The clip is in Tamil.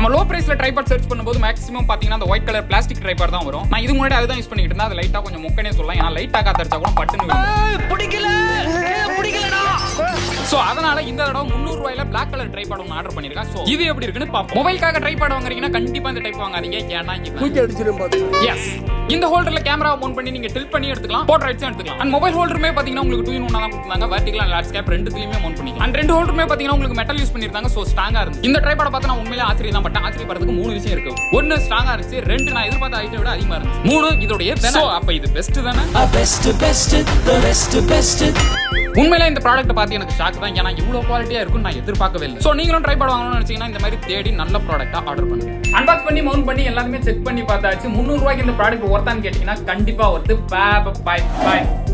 நம்ம லோ பிரைஸ்ல ட்ரைபாட் சர்ச் பண்ணும்போது மேக்ஸிமம் பாத்தீங்கன்னா அந்த ஒயிட் கலர் பிளாஸ்டிக் ட்ரைபாட் தான் வரும் நான் இது முன்னாடி அதுதான் யூஸ் பண்ணிட்டு இருந்தேன் அது லைட்டா கொஞ்சம் முக்கனே சொல்லலாம் ஏன்னா லைட்டா காத்தடிச்சா கூட பட்டுன்னு விழுந்துரும். பிடிக்கல பிடிக்கலடா சோ அதனால இந்த தடவை 300 ரூபாயில பிளாக் கலர் ட்ரைபாட் ஒன்று ஆர்டர் பண்ணிருக்கேன் சோ இது எப்படி இருக்குன்னு பாப்போம் மொபைலுக்காக ட்ரைபாட் வாங்குறீங்கன்னா கண்டிப்பா இந்த டைப் வாங்காதீங்க ஏன்னா இங்க தூக்கி அடிச்சிடும் பாத்து எஸ் இந்த ஹோல்டர்ல கேமரா மவுண்ட் பண்ணி நீங்க டில்ட் பண்ணி எடுத்துக்கலாம் போர்ட்ரைட்ஸும் எடுத்துக்கலாம் அண்ட் மொபைல் ஹோல்டருமே பாத்தீங்கன்னா உங்களுக்கு டூ இன் ஒன்னா தான் கொடுத்தாங்க வெர்டிகல் அண்ட் லார்ஜ் கேப் ரெண்டுத்துலயுமே மவுண்ட் பண்ணிக்கலாம் அண்ட் ரெண்டு ஹோல்டருமே பாத்தீங்கன்னா உங்களுக்கு மெட்டல் யூஸ் பண்ணிருந்தாங்க சோ ஸ்ட்ராங்கா இருந்து இந்த ட்ரைபாட பார்த்து நான் உண்மையிலே ஆச்சரியம் தான் பட்டேன் ஆச்சரியப்படுறதுக்கு மூணு விஷயம் இருக்கு ஒன்னு ஸ்ட்ராங்கா இருந்துச்சு ரெண்டு நான் எதிர்பார்த்த ஐட்டை விட அதிகமா இருந்துச்சு மூணு இதோடைய சோ அப்ப இது பெஸ்ட் தானே best best the best best உண்மையிலே இந்த ப்ராடக்ட் பார்த்து எனக்கு ஷாக் தான் ஏன்னா இவ்வளவு குவாலிட்டியா இருக்கும் நான் எதிர்பார்க்கவே இல்லை ஸோ நீங்களும் ட்ரை வாங்கணும்னு நினைச்சீங்கன்னா இந்த மாதிரி தேடி நல்ல ப்ராடக்ட்டா ஆர்டர் பண்ணுங்க அன்பாக்ஸ் பண்ணி மவுண்ட் பண்ணி எல்லாருமே செக் பண்ணி பார்த்தாச்சு முந்நூறு ரூபாய்க்கு இந்த ப்ராடக்ட் ஒர்த்தான்னு கேட்டீங்கன்னா கண்டிப்பா ஒர்த்து பாய் பாய்